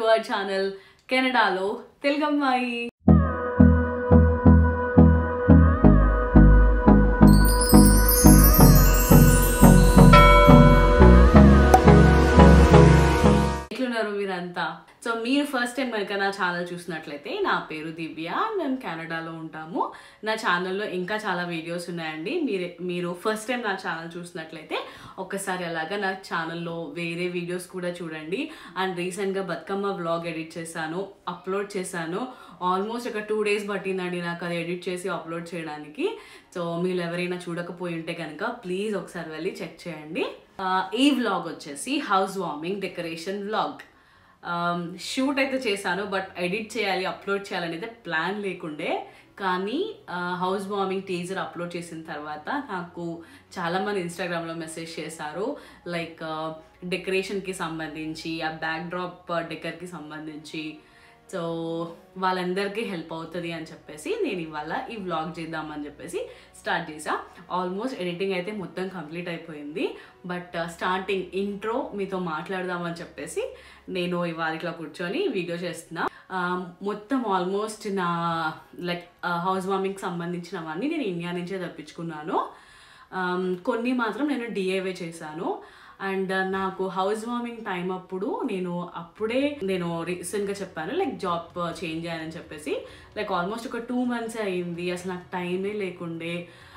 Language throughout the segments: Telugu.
అవర్ ఛానల్ కెనడాలో తెలుగమ్మాయి ఎట్లున్నారు మీరంతా సో మీరు ఫస్ట్ టైం కనుక నా ఛానల్ చూసినట్లయితే నా పేరు దివ్య మేము కెనడాలో ఉంటాము నా ఛానల్లో ఇంకా చాలా వీడియోస్ ఉన్నాయండి మీరు మీరు ఫస్ట్ టైం నా ఛానల్ చూసినట్లయితే ఒక్కసారి అలాగా నా ఛానల్లో వేరే వీడియోస్ కూడా చూడండి అండ్ రీసెంట్గా బతుకమ్మ వ్లాగ్ ఎడిట్ చేశాను అప్లోడ్ చేశాను ఆల్మోస్ట్ ఒక టూ డేస్ పట్టిందండి నాకు అది ఎడిట్ చేసి అప్లోడ్ చేయడానికి సో మీరు ఎవరైనా చూడకపోయి ఉంటే కనుక ప్లీజ్ ఒకసారి వెళ్ళి చెక్ చేయండి ఆ, ఈ వ్లాగ్ వచ్చేసి house warming decoration vlog shoot అయితే చేశాను బట్ ఎడిట్ చేయాలి అప్లోడ్ చేయాలని అయితే ప్లాన్ లేకుండే కానీ హౌస్ వార్మింగ్ టీజర్ అప్లోడ్ చేసిన తర్వాత నాకు చాలామంది ఇన్స్టాగ్రామ్లో మెసేజ్ చేశారు లైక్ డెకరేషన్కి సంబంధించి ఆ బ్యాక్ డ్రాప్ డెకర్కి సంబంధించి సో వాళ్ళందరికీ హెల్ప్ అవుతుంది అని చెప్పేసి నేను ఇవాళ ఈ వ్లాగ్ చేద్దామని చెప్పేసి స్టార్ట్ చేసా ఆల్మోస్ట్ ఎడిటింగ్ అయితే మొత్తం కంప్లీట్ అయిపోయింది బట్ స్టార్టింగ్ ఇంట్రో మీతో మాట్లాడదామని చెప్పేసి నేను ఇవాళ ఇట్లా కూర్చొని వీడియో చేస్తున్నా ఆ, మొత్తం ఆల్మోస్ట్ నా లైక్ హౌస్ వార్మింగ్కి సంబంధించినవన్నీ నేను ఇండియా నుంచే తప్పించుకున్నాను ఆమ్, కొన్ని మాత్రం నేను డిఐవే చేశాను అండ్ నాకు హౌస్ వార్మింగ్ టైం అప్పుడు నేను అప్పుడే నేను రీసెంట్గా చెప్పాను లైక్ జాబ్ చేంజ్ అయ్యానని చెప్పేసి లైక్ ఆల్మోస్ట్ ఒక టూ మంత్స్ అయింది అసలు నాకు టైమే లేకుండే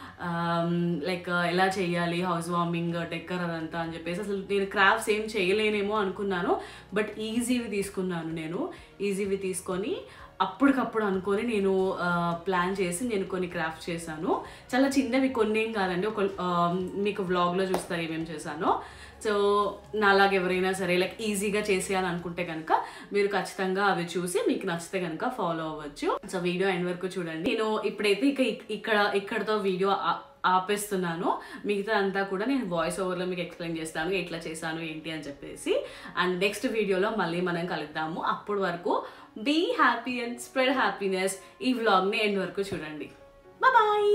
లైక్ ఎలా చేయాలి హౌస్ వార్మింగ్ డెక్కర్ అదంతా అని చెప్పేసి అసలు నేను క్రాఫ్ట్స్ ఏం చేయలేనేమో అనుకున్నాను బట్ ఈజీవి తీసుకున్నాను నేను ఈజీవి తీసుకొని అప్పటికప్పుడు అనుకొని నేను ప్లాన్ చేసి నేను కొన్ని క్రాఫ్ట్స్ చేశాను చాలా చిన్నవి కొన్ని ఏం కాదండి ఒక ఆ, మీకు వ్లాగ్లో చూస్తారు ఏమేమి చేశానో సో నాలాగా ఎవరైనా సరే లైక్ ఈజీగా చేసేయాలని అనుకుంటే కనుక మీరు ఖచ్చితంగా అవి చూసి మీకు నచ్చితే కనుక ఫాలో అవ్వచ్చు సో వీడియో ఎండ్ వరకు చూడండి నేను ఇప్పుడైతే ఇక ఇక్- ఇక్కడ ఇక్కడతో వీడియో ఆ- ఆపేస్తున్నాను మిగతా అంతా కూడా నేను వాయిస్ ఓవర్లో మీకు ఎక్స్ప్లెయిన్ చేస్తాను ఎట్లా చేశాను ఏంటి అని చెప్పేసి అండ్ నెక్స్ట్ వీడియోలో మళ్ళీ మనం కలుద్దాము అప్పటి వరకు be happy and spread happiness ఈ వ్లాగ్ని ఎండ్ వరకు చూడండి బాయ్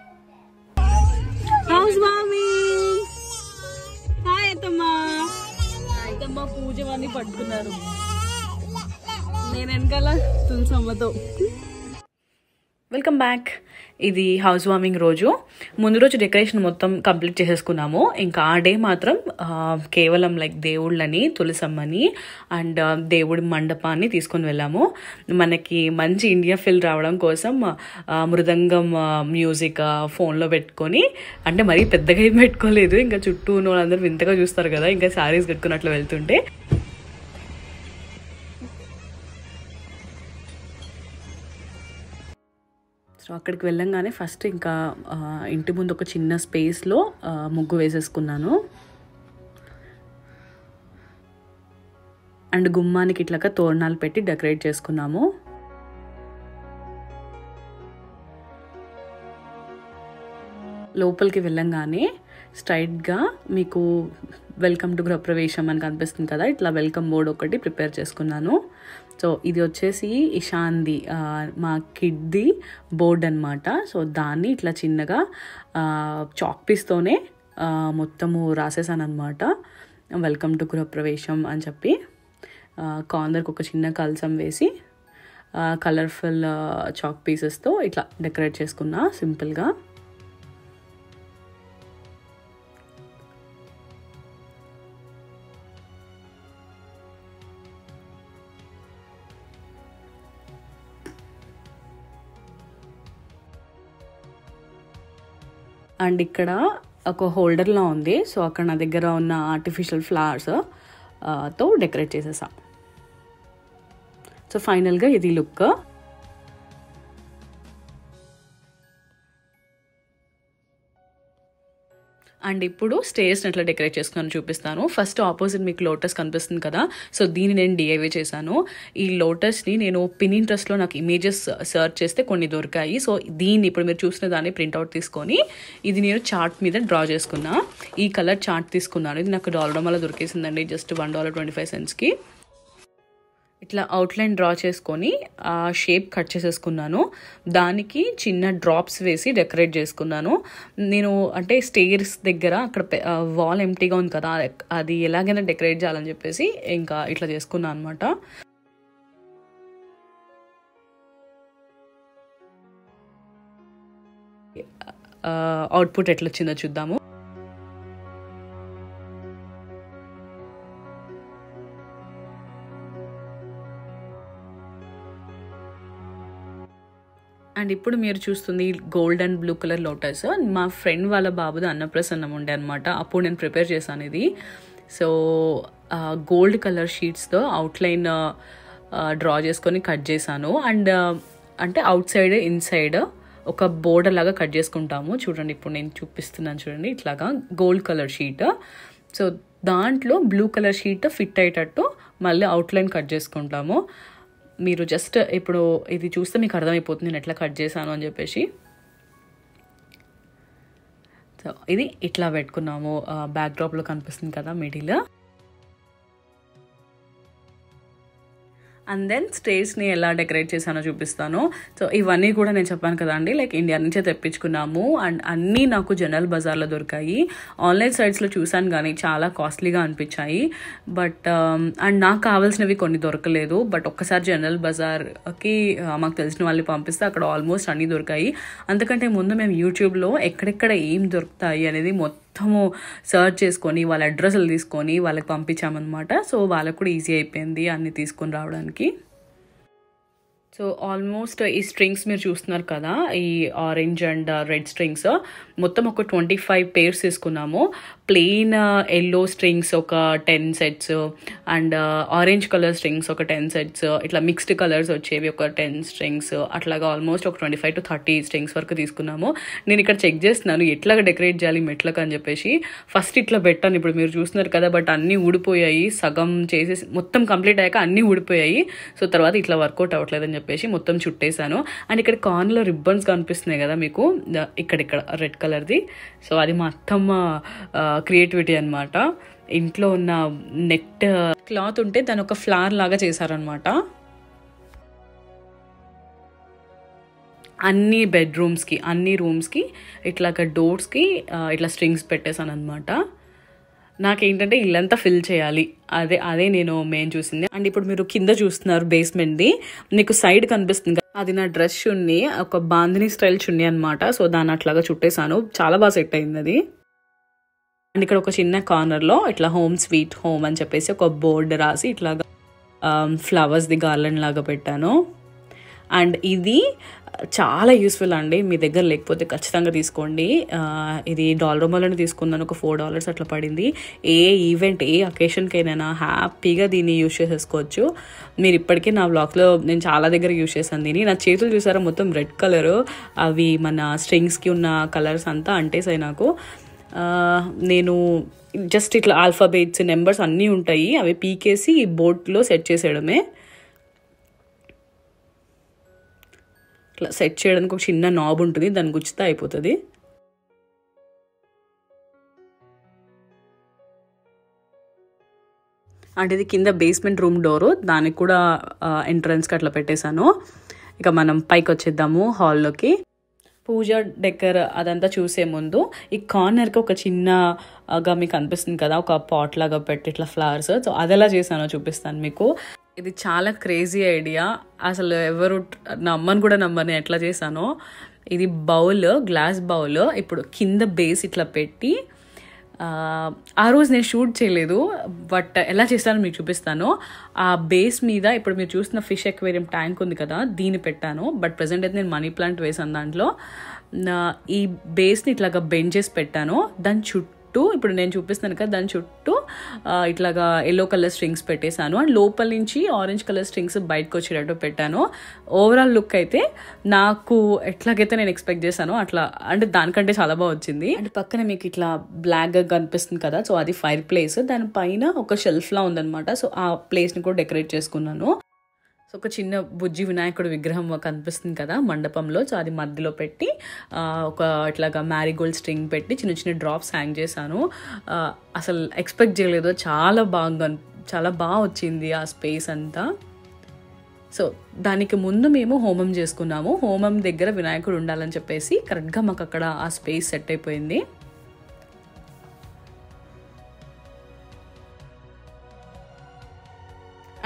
హౌస్ మామీ హాయ్ అత్తమ్మా అత్తమ్మ పూజవన్నీ పట్టుకున్నారు నేను వెనకాల తులసమ్మతో వెల్కమ్ బ్యాక్ ఇది హౌస్ వార్మింగ్ రోజు ముందు రోజు డెకరేషన్ మొత్తం కంప్లీట్ చేసేసుకున్నాము ఇంకా ఆ డే మాత్రం ఆ, కేవలం లైక్ దేవుళ్ళని తులసమ్మని అండ్ ఆ, దేవుడి మండపాన్ని తీసుకొని వెళ్ళాము మనకి మంచి ఇండియా ఫీల్ రావడం కోసం ఆ, మృదంగం ఆ, మ్యూజిక్ ఆ, ఫోన్లో పెట్టుకొని అంటే మరీ పెద్దగా ఏం పెట్టుకోలేదు ఇంకా చుట్టూ ఉన్న వాళ్ళందరూ వింతగా చూస్తారు కదా ఇంకా శారీస్ కట్టుకున్నట్లు వెళ్తుంటే సో అక్కడికి వెళ్ళంగానే ఫస్ట్ ఇంకా ఆ, ఇంటి ముందు ఒక చిన్న స్పేస్లో ఆ, ముగ్గు వేసేసుకున్నాను అండ్ గుమ్మానికి ఇట్లాగా తోరణాలు పెట్టి డెకరేట్ చేసుకున్నాము లోపలికి వెళ్ళంగానే స్ట్రైట్గా మీకు వెల్కమ్ టు గృహప్రవేశం అని కనిపిస్తుంది కదా ఇట్లా వెల్కమ్ బోర్డ్ ఒకటి ప్రిపేర్ చేసుకున్నాను సో ఇది వచ్చేసి ఇషాన్ది ఆ, మా కిడ్ది బోర్డ్ అనమాట సో దాన్ని ఇట్లా చిన్నగా చాక్ పీస్తోనే మొత్తము రాసేసాను అనమాట వెల్కమ్ టు గృహప్రవేశం అని చెప్పి కార్నర్కి ఒక చిన్న కలసం వేసి కలర్ఫుల్ చాక్ పీసెస్తో ఇట్లా డెకరేట్ చేసుకున్నా సింపుల్గా అండ్ ఇక్కడ ఒక హోల్డర్లా ఉంది సో అక్కడ నా దగ్గర ఉన్న ఆర్టిఫిషియల్ ఫ్లవర్స్ తో డెకరేట్ చేసేసా సో ఫైనల్గా ఇది లుక్ అండ్ ఇప్పుడు స్టేజ్ని ఎట్లా డెకరేట్ చేసుకున్నాను చూపిస్తాను ఫస్ట్ ఆపోజిట్ మీకు లోటస్ కనిపిస్తుంది కదా సో దీన్ని నేను డిఐవే చేశాను ఈ లోటస్ని నేను పిన్ ఇంట్రెస్ట్లో నాకు ఇమేజెస్ సర్చ్ చేస్తే కొన్ని దొరికాయి సో దీన్ని ఇప్పుడు మీరు చూసిన దాన్ని ప్రింట్అవుట్ తీసుకొని ఇది నేను చార్ట్ మీద డ్రా చేసుకున్నా ఈ కలర్ చార్ట్ తీసుకున్నాను ఇది నాకు డాలర్ వల్ల దొరికేసిందండి just one dollar twenty five సెంట్స్కి ఇట్లా అవుట్లైన్ డ్రా చేసుకొని ఆ షేప్ కట్ చేసేసుకున్నాను దానికి చిన్న డ్రాప్స్ వేసి డెకరేట్ చేసుకున్నాను నేను అంటే స్టేర్స్ దగ్గర అక్కడ వాల్ ఎంటీగా ఉంది కదా అది ఎలాగైనా డెకరేట్ చేయాలని చెప్పేసి ఇంకా ఇట్లా చేసుకున్నాను అనమాట అవుట్పుట్ ఎట్లా వచ్చిందో చూద్దాము అండ్ ఇప్పుడు మీరు చూస్తుంది gold and blue colour lotus మా ఫ్రెండ్ వాళ్ళ బాబుది అన్నప్రసన్నం ఉండే అనమాట అప్పుడు నేను ప్రిపేర్ చేశాను ఇది సో గోల్డ్ కలర్ షీట్స్తో అవుట్లైన్ డ్రా చేసుకొని కట్ చేశాను అండ్ అంటే అవుట్ సైడ్ ఇన్సైడ్ ఒక బోర్డర్ లాగా కట్ చేసుకుంటాము చూడండి ఇప్పుడు నేను చూపిస్తున్నాను చూడండి ఇట్లాగా గోల్డ్ కలర్ షీట్ సో దాంట్లో బ్లూ కలర్ షీట్ ఫిట్ అయ్యేటట్టు మళ్ళీ అవుట్లైన్ కట్ చేసుకుంటాము మీరు జస్ట్ ఇప్పుడు ఇది చూస్తే మీకు అర్థమైపోతుంది నేను ఎట్లా కట్ చేశాను అని చెప్పేసి సో ఇది ఇట్లా పెట్టుకున్నాము బ్యాక్ డ్రాప్లో కనిపిస్తుంది కదా మిడిల్ అండ్ దెన్ స్టేజ్ని ఎలా డెకరేట్ చేశానో చూపిస్తాను సో ఇవన్నీ కూడా నేను చెప్పాను కదా అండి లైక్ ఇండియా నుంచే తెప్పించుకున్నాము అండ్ అన్నీ నాకు జనరల్ బజార్లో దొరికాయి ఆన్లైన్ సైట్స్లో చూశాను కానీ చాలా కాస్ట్లీగా అనిపించాయి బట్ అండ్ నాకు కావాల్సినవి కొన్ని దొరకలేదు బట్ ఒక్కసారి జనరల్ బజార్కి మాకు తెలిసిన వాళ్ళు పంపిస్తే అక్కడ ఆల్మోస్ట్ అన్నీ దొరికాయి అంతకంటే ముందు మేము యూట్యూబ్లో ఎక్కడెక్కడ ఏం దొరుకుతాయి అనేది మొత్తం మొత్తము సర్చ్ చేసుకొని వాళ్ళ అడ్రస్లు తీసుకొని వాళ్ళకి పంపించామన్నమాట సో వాళ్ళకు కూడా ఈజీ అయిపోయింది అన్ని తీసుకొని రావడానికి సో ఆల్మోస్ట్ ఈ స్ట్రింగ్స్ మీరు చూస్తున్నారు కదా ఈ ఆరెంజ్ అండ్ రెడ్ స్ట్రింగ్స్ మొత్తం ఒక ట్వంటీ ఫైవ్ పేర్స్ తీసుకున్నాము ప్లెయిన్ ఎల్లో స్ట్రింగ్స్ ఒక ten sets and orange colour strings ఒక టెన్ సెట్స్ ఇట్లా మిక్స్డ్ కలర్స్ వచ్చేవి ఒక టెన్ స్ట్రింగ్స్ అట్లాగా ఆల్మోస్ట్ ఒక twenty five to thirty strings వరకు తీసుకున్నాము నేను ఇక్కడ చెక్ చేస్తున్నాను ఎట్లాగా డెకరేట్ చేయాలి మెట్లకు అని చెప్పేసి ఫస్ట్ ఇట్లా పెట్టాను ఇప్పుడు మీరు చూస్తున్నారు కదా బట్ అన్నీ ఊడిపోయాయి సగం చేసేసి మొత్తం కంప్లీట్ అయ్యాక అన్నీ ఊడిపోయాయి సో తర్వాత ఇట్లా వర్కౌట్ అవ్వట్లేదని చెప్పేసి మొత్తం చుట్టేశాను అండ్ ఇక్కడ కార్న్లో రిబ్బన్స్ కనిపిస్తున్నాయి కదా మీకు ఇక్కడిక్కడ రెడ్ కలర్ది సో అది మా అత్తమ్మ క్రియేటివిటీ అనమాట ఇంట్లో ఉన్న నెట్ క్లాత్ ఉంటే దాని ఒక ఫ్లవర్ లాగా చేశారనమాట అన్ని బెడ్రూమ్స్కి అన్ని రూమ్స్కి ఇట్లాగ డోర్స్కి ఇట్లా స్ట్రింగ్స్ పెట్టేశాను అనమాట నాకేంటంటే ఇల్లంతా ఫిల్ చేయాలి అదే అదే నేను మెయిన్ చూసింది అండ్ ఇప్పుడు మీరు కింద చూస్తున్నారు బేస్మెంట్ది మీకు సైడ్ కనిపిస్తుంది కదా అది నా డ్రెస్ చున్ని ఒక బాందిని స్టైల్ చున్ని అనమాట సో దాన్ని అట్లాగా చుట్టేసాను చాలా బాగా సెట్ అయింది అది అండ్ ఇక్కడ ఒక చిన్న కార్నర్లో ఇట్లా హోమ్ స్వీట్ హోమ్ అని చెప్పేసి ఒక బోర్డు రాసి ఇట్లాగా ఫ్లవర్స్ది గార్లెండ్ లాగా పెట్టాను అండ్ ఇది చాలా యూస్ఫుల్ అండి మీ దగ్గర లేకపోతే ఖచ్చితంగా తీసుకోండి ఇది డాలర్ తీసుకున్నాను ఒక ఫోర్ డాలర్స్ అట్లా పడింది ఏ ఈవెంట్ ఏ అకేషన్కైనా హ్యాపీగా దీన్ని యూజ్ చేసేసుకోవచ్చు మీరు ఇప్పటికే నా బ్లాగ్లో నేను చాలా దగ్గర యూజ్ చేశాను దీన్ని నా చేతులు చూసారా మొత్తం రెడ్ కలర్ అవి మన స్ట్రింగ్స్కి ఉన్న కలర్స్ అంతా అంటేసాయి నాకు నేను జస్ట్ ఇట్లా ఆల్ఫాబెట్స్ నెంబర్స్ అన్నీ ఉంటాయి అవి పీకేసి బోర్డ్లో సెట్ చేసేయడమే ఇట్లా సెట్ చేయడానికి ఒక చిన్న నాబ్ ఉంటుంది దాన్ని గుచ్చితే అయిపోతుంది అంటే ఇది కింద బేస్మెంట్ రూమ్ డోరు దానికి కూడా ఎంట్రన్స్కి అట్లా పెట్టేశాను ఇక మనం పైకి వచ్చేద్దాము హాల్లోకి పూజ డెక్కర్ అదంతా చూసే ముందు ఈ కార్నర్కి ఒక చిన్నగా మీకు అనిపిస్తుంది కదా ఒక పాట్ లాగా పెట్టి ఇట్లా ఫ్లవర్స్ సో అది ఎలా చేశానో చూపిస్తాను మీకు ఇది చాలా క్రేజీ ఐడియా అసలు ఎవరు నమ్మని కూడా నమ్మని ఎట్లా చేశానో ఇది బౌల్ గ్లాస్ బౌల్ ఇప్పుడు కింద బేస్ ఇట్లా పెట్టి ఆ రోజు నేను షూట్ చేయలేదు బట్ ఎలా చేస్తానో మీకు చూపిస్తాను ఆ బేస్ మీద ఇప్పుడు మీరు చూసిన ఫిష్ ఎక్వేరియం ట్యాంక్ ఉంది కదా దీన్ని పెట్టాను బట్ ప్రజెంట్ అయితే నేను మనీ ప్లాంట్ వేసాను దాంట్లో ఈ బేస్ని ఇట్లాగా బెండ్ చేసి పెట్టాను దాని చుట్టూ ఇప్పుడు నేను చూపిస్తాను కదా దాని చుట్టూ ఇట్లాగా ఎల్లో కలర్ స్ట్రింగ్స్ పెట్టేశాను అండ్ లోపల నుంచి ఆరెంజ్ కలర్ స్ట్రింగ్స్ బయటకు వచ్చేటట్టు పెట్టాను ఓవరాల్ లుక్ అయితే నాకు ఎట్లాగైతే నేను ఎక్స్పెక్ట్ చేశాను అట్లా అంటే దానికంటే చాలా బాగా వచ్చింది అండ్ పక్కన మీకు ఇట్లా బ్లాక్గా కనిపిస్తుంది కదా సో అది ఫైర్ ప్లేస్ దానిపైన ఒక షెల్ఫ్లా ఉందనమాట సో ఆ ప్లేస్ని కూడా డెకరేట్ చేసుకున్నాను సో ఒక చిన్న బుజ్జి వినాయకుడు విగ్రహం కనిపిస్తుంది కదా మండపంలో సో అది మధ్యలో పెట్టి ఒక ఇట్లాగా మ్యారీగోల్డ్ స్ట్రింగ్ పెట్టి చిన్న చిన్న డ్రాప్స్ హ్యాంగ్ చేశాను అసలు ఎక్స్పెక్ట్ చేయలేదు చాలా బాగా చాలా బాగా వచ్చింది ఆ స్పేస్ అంతా సో దానికి ముందు మేము హోమం చేసుకున్నాము హోమం దగ్గర వినాయకుడు ఉండాలని చెప్పేసి కరెక్ట్గా మాకు అక్కడ ఆ స్పేస్ సెట్ అయిపోయింది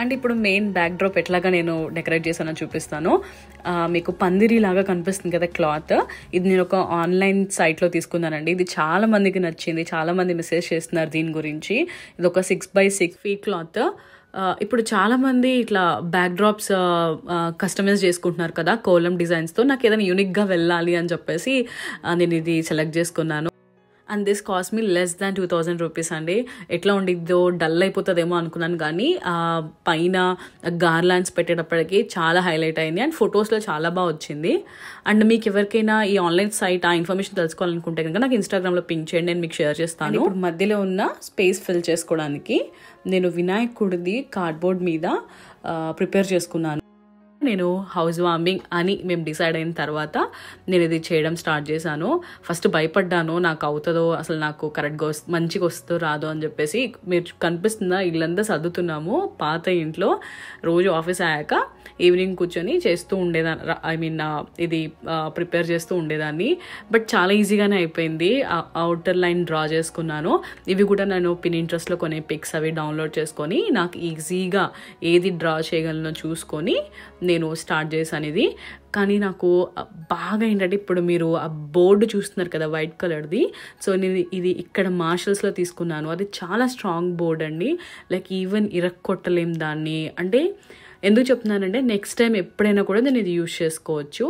అండ్ ఇప్పుడు మెయిన్ బ్యాక్ డ్రాప్ ఎట్లాగా నేను డెకరేట్ చేశానో చూపిస్తాను ఆ, మీకు పందిరి లాగా కనిపిస్తుంది కదా క్లాత్ ఇది నేను ఒక ఆన్లైన్ సైట్లో తీసుకున్నానండి ఇది చాలా మందికి నచ్చింది చాలా మంది మెసేజ్ చేస్తున్నారు దీని గురించి ఇది ఒక six by six feet cloth ఇప్పుడు చాలా మంది ఇట్లా బ్యాక్ డ్రాప్స్ కస్టమైజ్ చేసుకుంటున్నారు కదా కోలం డిజైన్స్తో నాకు ఏదైనా యూనిక్గా వెళ్ళాలి అని చెప్పేసి ఆ, నేను ఇది సెలెక్ట్ చేసుకున్నాను and this cost me less than two thousand rupees అండి ఎట్లా ఉండిద్దో డల్ అయిపోతుందేమో అనుకున్నాను కానీ ఆ పైన గార్లాండ్స్ పెట్టేటప్పటికి చాలా హైలైట్ అయింది అండ్ ఫొటోస్లో చాలా బాగా వచ్చింది అండ్ మీకు ఎవరికైనా ఈ ఆన్లైన్ సైట్ ఆ ఇన్ఫర్మేషన్ తెలుసుకోవాలనుకుంటే కనుక నాకు ఇన్స్టాగ్రామ్లో పింక్ చేయండి నేను మీకు షేర్ చేస్తాను ఇప్పుడు మధ్యలో ఉన్న స్పేస్ ఫిల్ చేసుకోవడానికి నేను వినాయకుడిది కార్డ్బోర్డ్ మీద ప్రిపేర్ చేసుకున్నాను నేను హౌస్ వార్మింగ్ అని మేము డిసైడ్ అయిన తర్వాత నేను ఇది చేయడం స్టార్ట్ చేశాను ఫస్ట్ భయపడ్డాను నాకు అవుతుందో అసలు నాకు కరెక్ట్గా వస్తు మంచిగా వస్తుందో రాదో అని చెప్పేసి మీరు కనిపిస్తుందా ఇల్లంతా సర్దుతున్నాము పాత ఇంట్లో రోజు ఆఫీస్ అయ్యాక ఈవినింగ్ కూర్చొని చేస్తూ ఉండేదాన్ని ఐ మీన్ ఇది ప్రిపేర్ చేస్తూ ఉండేదాన్ని బట్ చాలా ఈజీగానే అయిపోయింది అవుటర్ లైన్ డ్రా చేసుకున్నాను ఇవి కూడా నేను పిన్ ఇంట్రెస్ట్లో కొన్ని పిక్స్ అవి డౌన్లోడ్ చేసుకొని నాకు ఈజీగా ఏది డ్రా చేయగలనో చూసుకొని నేను స్టార్ట్ చేశాను ఇది కానీ నాకు బాగా ఏంటంటే ఇప్పుడు మీరు ఆ బోర్డు చూస్తున్నారు కదా వైట్ కలర్ది సో నేను ఇది ఇక్కడ మార్షల్స్లో తీసుకున్నాను అది చాలా స్ట్రాంగ్ బోర్డ్ అండి లైక్ ఈవెన్ ఇరక్కొట్టలేం దాన్ని అంటే ఎందుకు చెప్తున్నానంటే నెక్స్ట్ టైం ఎప్పుడైనా కూడా నేను ఇది యూజ్ చేసుకోవచ్చు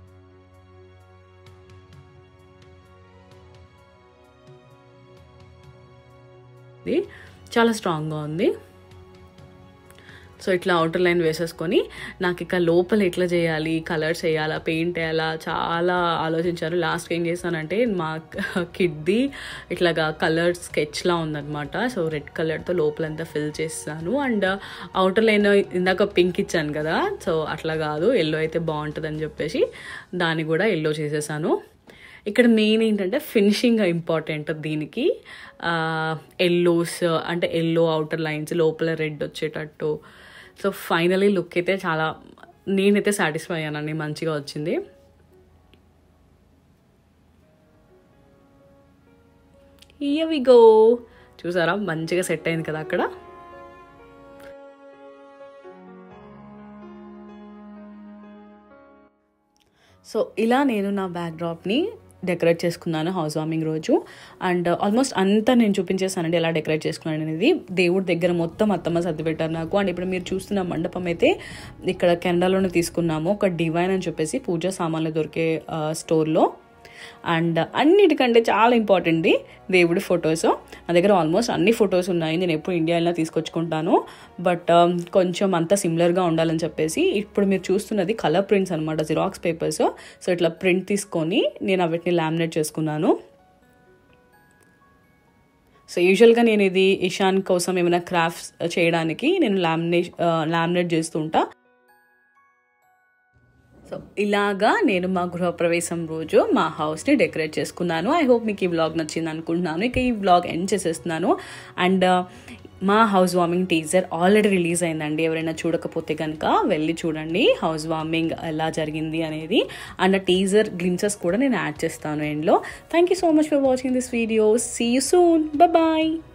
ఇది చాలా స్ట్రాంగ్గా ఉంది సో ఇట్లా అవుటర్ లైన్ వేసేసుకొని నాకు ఇక లోపల ఎట్లా చేయాలి కలర్స్ వేయాలా పెయింట్ వేయాలా చాలా ఆలోచించాను లాస్ట్కి ఏం చేశానంటే మా కిడ్ది ఇట్లాగా కలర్ స్కెచ్లా ఉందన్నమాట సో రెడ్ కలర్తో లోపలంతా ఫిల్ చేస్తాను అండ్ అవుటర్ లైన్ ఇందాక పింక్ ఇచ్చాను కదా సో అట్లా కాదు ఎల్లో అయితే బాగుంటుందని చెప్పేసి దాన్ని కూడా ఎల్లో చేసేసాను ఇక్కడ మెయిన్ ఏంటంటే ఫినిషింగ్ ఇంపార్టెంట్ దీనికి ఎల్లోస్ అంటే ఎల్లో అవుటర్ లైన్స్ లోపల రెడ్ వచ్చేటట్టు సో ఫైనలీ లుక్ అయితే చాలా నేనైతే సాటిస్ఫై అయ్యానండి మంచిగా వచ్చింది వి గో చూసారా మంచిగా సెట్ అయింది కదా అక్కడ సో ఇలా నేను నా బ్యాక్ డ్రాప్ని డెకరేట్ చేసుకున్నాను హౌస్ వార్మింగ్ రోజు అండ్ ఆల్మోస్ట్ అంతా నేను చూపించేసానండి ఎలా డెకరేట్ చేసుకున్నాను అనేది దేవుడి దగ్గర మొత్తం అత్తమ్మ సర్ది పెట్టారు నాకు అండ్ ఇప్పుడు మీరు చూస్తున్న మండపం అయితే ఇక్కడ కెనడాలోనే తీసుకున్నాము ఒక డివైన్ అని చెప్పేసి పూజా సామాన్లు దొరికే స్టోర్లో అండ్ అన్నిటికంటే చాలా ఇంపార్టెంట్ దేవుడి ఫొటోస్ నా దగ్గర ఆల్మోస్ట్ అన్ని ఫొటోస్ ఉన్నాయి నేను ఎప్పుడు ఇండియా వెళ్ళినా తీసుకొచ్చుకుంటాను బట్ కొంచెం అంతా సిమిలర్గా ఉండాలని చెప్పేసి ఇప్పుడు మీరు చూస్తున్నది కలర్ ప్రింట్స్ అనమాట జిరాక్స్ పేపర్స్ సో ఇట్లా ప్రింట్ తీసుకొని నేను వీటిని లామినేట్ చేసుకున్నాను సో యూజువల్గా నేను ఇది ఇషాన్ కోసం ఏమైనా క్రాఫ్ట్స్ చేయడానికి నేను లామినేట్ లామినేట్ చేస్తుంటా సో ఇలాగా నేను మా గృహప్రవేశం రోజు మా హౌస్ని డెకరేట్ చేసుకున్నాను ఐ హోప్ మీకు ఈ వ్లాగ్ నచ్చింది అనుకుంటున్నాను ఇక ఈ వ్లాగ్ ఎండ్ చేసేస్తున్నాను అండ్ మా house warming teaser already release అయిందండి ఎవరైనా చూడకపోతే కనుక వెళ్ళి చూడండి హౌస్ వార్మింగ్ ఎలా జరిగింది అనేది అండ్ ఆ టీజర్ గ్లిమ్సెస్ కూడా నేను యాడ్ చేస్తాను ఎండ్లో thank you so much for watching this video see you soon bye